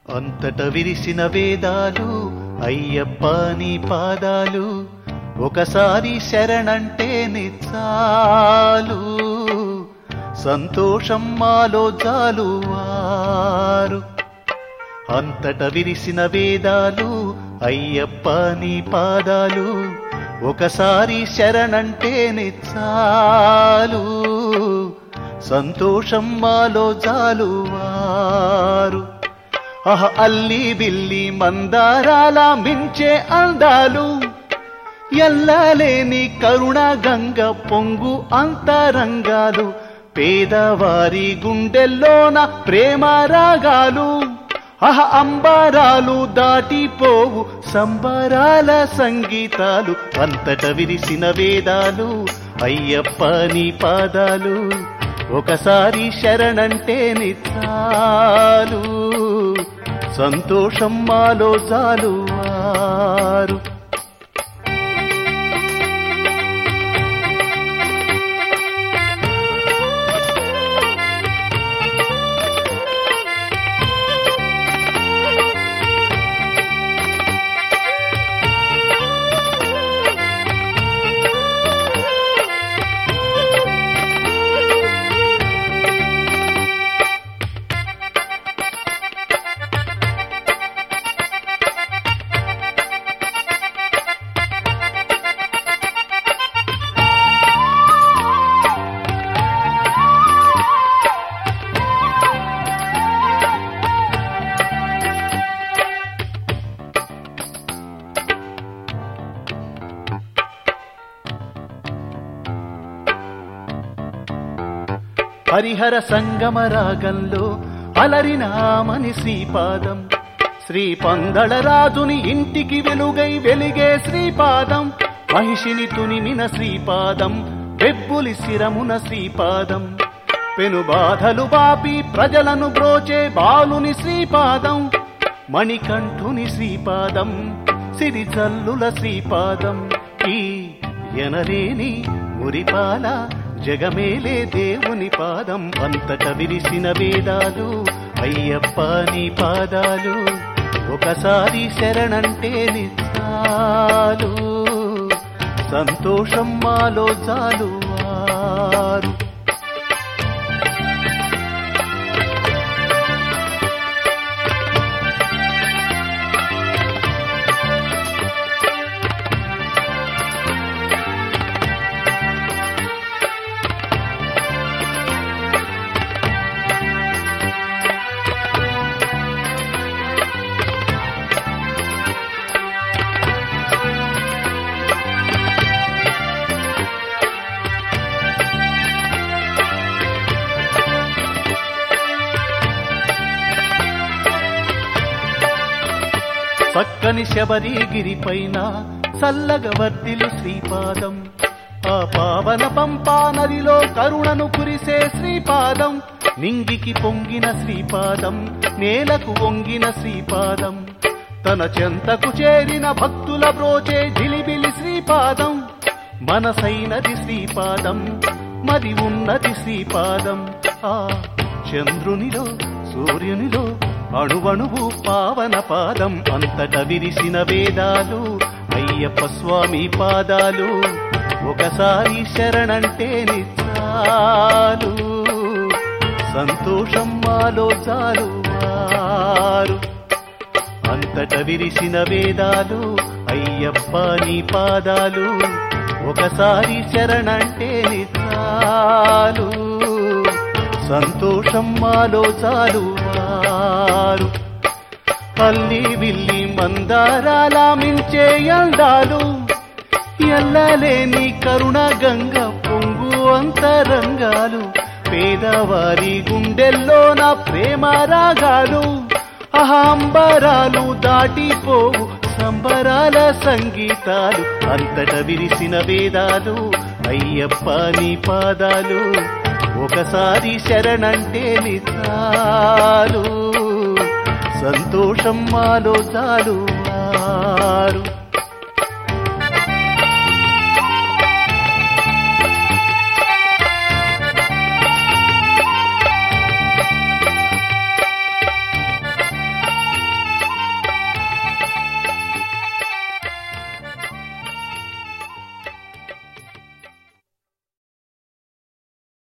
అంతట విరిసిన వేదాలు అయ్యప్ప నీ పాదాలు ఒకసారి శరణంటే నిచ్చాలు సంతోషం మాలో జాలువారు అంతట విరిసిన వేదాలు అయ్యప్ప నీ పాదాలు ఒకసారి శరణంటే నిచ్చాలు సంతోషం మాలో జాలువారు అహ అల్లి బిల్లి మందారాల మించే అందాలు ఎల్లలేని కరుణ గంగ పొంగు అంతరంగాలు పేదవారి గుండెల్లోన ప్రేమ రాగాలు అహ అంబరాలు దాటిపోవు సంబరాల సంగీతాలు అంతట విరిసిన వేదాలు అయ్యప్ప నీ పాదాలు ఒకసారి శరణంటే నిచ్చాలు సంతోషం మాలో జాలువారు హరిహర సంగమ రాగంలో అలరినామని శ్రీపాదం శ్రీ పందళ రాజుని ఇంటికి వెలుగై వెలిగే శ్రీపాదం మహిషిని తునిమిన శ్రీపాదం వెబ్బులి శిరమున శ్రీపాదం పెను బాధలు బాపి ప్రజలను బ్రోచే బాలుని శ్రీపాదం మణికంఠుని శ్రీపాదం సిరి జల్లుల శ్రీపాదం ఈ ఎనలేని మురిపాల జగమేలే దేవుని పాదం అంతట విరిసిన వేదాలు అయ్యప్ప నీ పాదాలు ఒకసారి శరణంటే నిచ్చాలు సంతోషం మాలో జాలువారు చక్కని శబరిగిరిపైన చల్లగ వర్దిలు శ్రీపాదం ఆ పావన పంపా నదిలో కరుణను కురిసే శ్రీపాదం నింగికి పొంగిన శ్రీపాదం నేలకు వంగిన శ్రీపాదం తన చెంతకు చేరిన భక్తుల బ్రోచే జిలిబిలి శ్రీపాదం మనసైనది శ్రీపాదం మది ఉన్నది శ్రీపాదం ఆ చంద్రునిలో సూర్యునిలో అణువణువు పావన పాదం అంతట విరిసిన వేదాలు అయ్యప్ప స్వామి పాదాలు ఒకసారి శరణంటే నిచ్చాలు సంతోషం మాలో చాలువారు అంతట విరిసిన వేదాలు అయ్యప్ప నీ పాదాలు ఒకసారి శరణంటే నిచ్చాలు సంతోషం మాలో చాలువారు పల్లి విల్లి మందారాల మించే అందాలు ఎల్లలేని కరుణ గంగ పొంగు అంతరంగాలు పేదవారి గుండెల్లో నా ప్రేమ రాగాలు అహంబరాలు దాటిపోవు సంబరాల సంగీతాలు అంతట విరిసిన వేదాలు అయ్యప్ప నీ పాదాలు ఒకసారి శరణంటే నిచాలు సంతోషం మాలో చాలు వారు